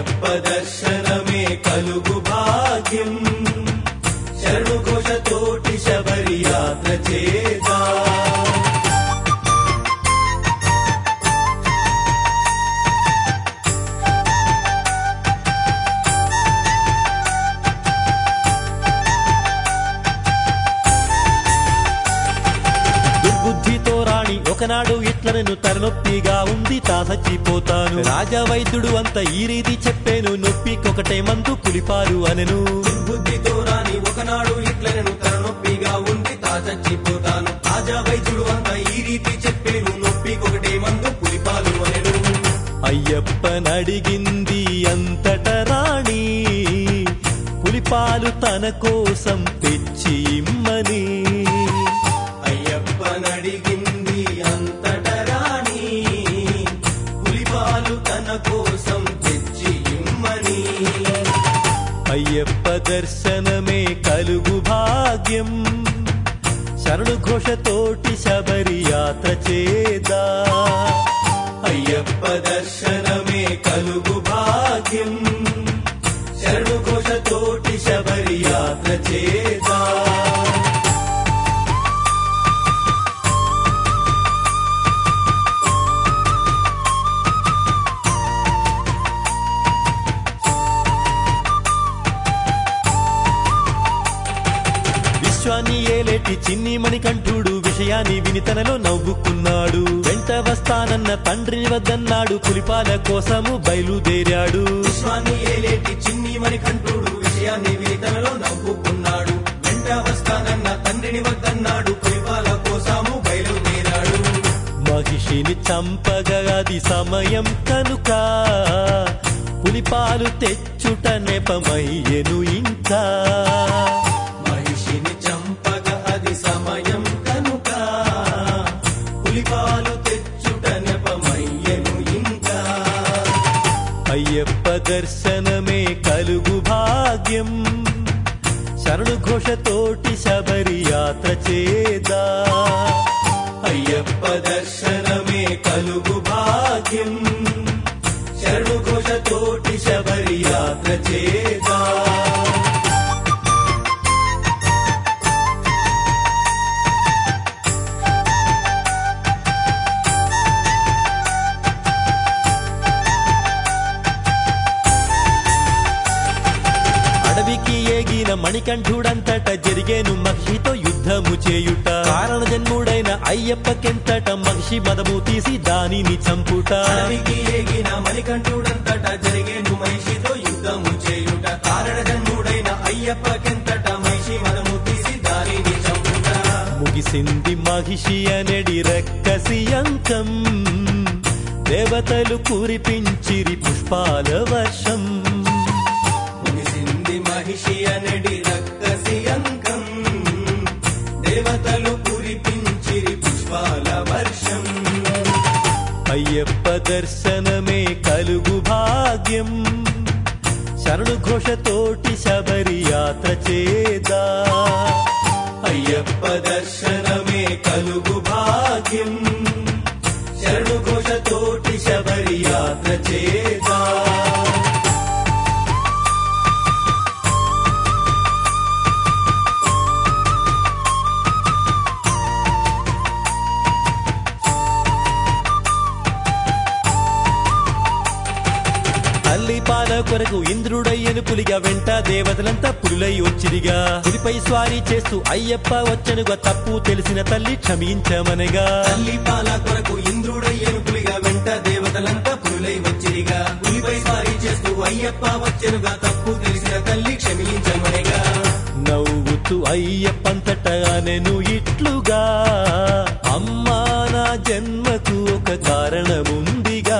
అయ్యప్ప దర్శనమే కలుగు భాగ్యం శరణు ఘోషతోటి శబరి యాత్ర చేదా దుర్బుద్ధితో రాణి ఒకనాడు ఇట్లనను తలనొప్పిగా ఉంది తా చచ్చిపోతాను రాజవైద్యుడు అంత ఈ రీతి చెప్పాను నొప్పికొకటే మందు పులిపాలు అనెను బుద్ధితో రాని ఒకనాడు ఇట్లనను తలనొప్పిగా ఉంది తా చచ్చిపోతాను తాజా వైద్యుడు అంత ఈ రీతి చెప్పేను నొప్పికొకటే మందు పులిపాలు అనెను అయ్యప్పనడిగింది అంతట రాణి పులిపాలు తన కోసం తెచ్చి ఇమ్మని అయ్యప్పనడిగింది అంతట రాణి పులిపాలు తన కోసం తెచ్చి ఇమ్మని అయ్యప్ప దర్శనమే కలుగు భాగ్యం శరణు ఘోషతోటి శబరి యాత్ర చేదా అయ్యప్ప దర్శనమే కలుగు భాగ్యం శరణు ఘోషతోటి శబరి యాత్ర చేదా విశ్వాన్ని ఏలేటి చిన్ని మణికంఠుడు విషయాన్ని విని తనలో నవ్వుకున్నాడు వెంట వస్తానన్న తండ్రిని వద్దన్నాడు పులిపాల కోసము బయలుదేరాడు విశ్వాన్ని ఏలేటి చిన్ని మణికంఠుడు విషయాన్ని విని తనలో నవ్వుకున్నాడు వెంట వస్తానన్న తండ్రిని వద్దన్నాడు పులిపాల కోసము బయలుదేరాడు మహిషిని చంపగా అది సమయం కనుక పులిపాలు తెచ్చుట నెపమయ్యెను ఇంకా మహిషిని చంపగ అది సమయం కనుక పులిపాలు తెచ్చుట నెపమయ్యను ఇంకా అయ్యప్ప దర్శనమే కలుగు భాగ్యం శరణు ఘోషతోటి శబరి యాత్ర చేదా అయ్యప్ప దర్శనమే కలుగు భాగ్యం శరణు ఘోషతోటి శబరి యాత్ర చేదా అడవికి ఏగిన మణికంఠుడంతట జరిగేను మహిషితో యుద్ధము చేయుట కారణ జన్ముడైన అయ్యప్పకెంతట మహిషి మదము తీసి దానిని చంపుట అడవికి ఏగిన మణికంఠుడంతట జరిగేను మహిషితో యుద్ధము చేయుట కారణ జన్ముడైన అయ్యప్పకెంతట మహిషి మనము తీసి దానిని చంపుట ముగిసింది మహిషి అనడి రక్కసి అంకం దేవతలు కురిపించిరి పుష్పాల వర్షం ముగిసింది మహిషి అనడి రక్కసి అంకం దేవతలు కురిపించిరి పుష్పాల వర్షం అయ్యప్ప దర్శనమే కలుగు భాగ్యం శరణు ఘోషతోటి శబరి యాత్ర చేదా అయ్యప్ప దర్శనమే కలుగు భాగ్యం శరణు ఘోషతోటి శబరి యాత్ర చేదా తల్లి పాల కొరకు ఇంద్రుడయ్యను పులిగా వెంట దేవతలంతా పులులై వచ్చిరిగా పులిపై స్వారీ చేస్తూ అయ్యప్ప వచ్చనుగా తప్పు తెలిసిన తల్లి క్షమించమనగా తల్లి పాల కొరకు ఇంద్రుడయ్యను పులిగా వెంట దేవతలంతా పులులై వచ్చిరిగా పులిపై స్వారీ చేస్తూ అయ్యప్ప వచ్చెనుగా తప్పు తెలిసిన తల్లి క్షమించమనిగా నవ్వుతూ అయ్యప్పంతట అనెను ఇట్లుగా అమ్మా నా జన్మకు ఒక కారణముందిగా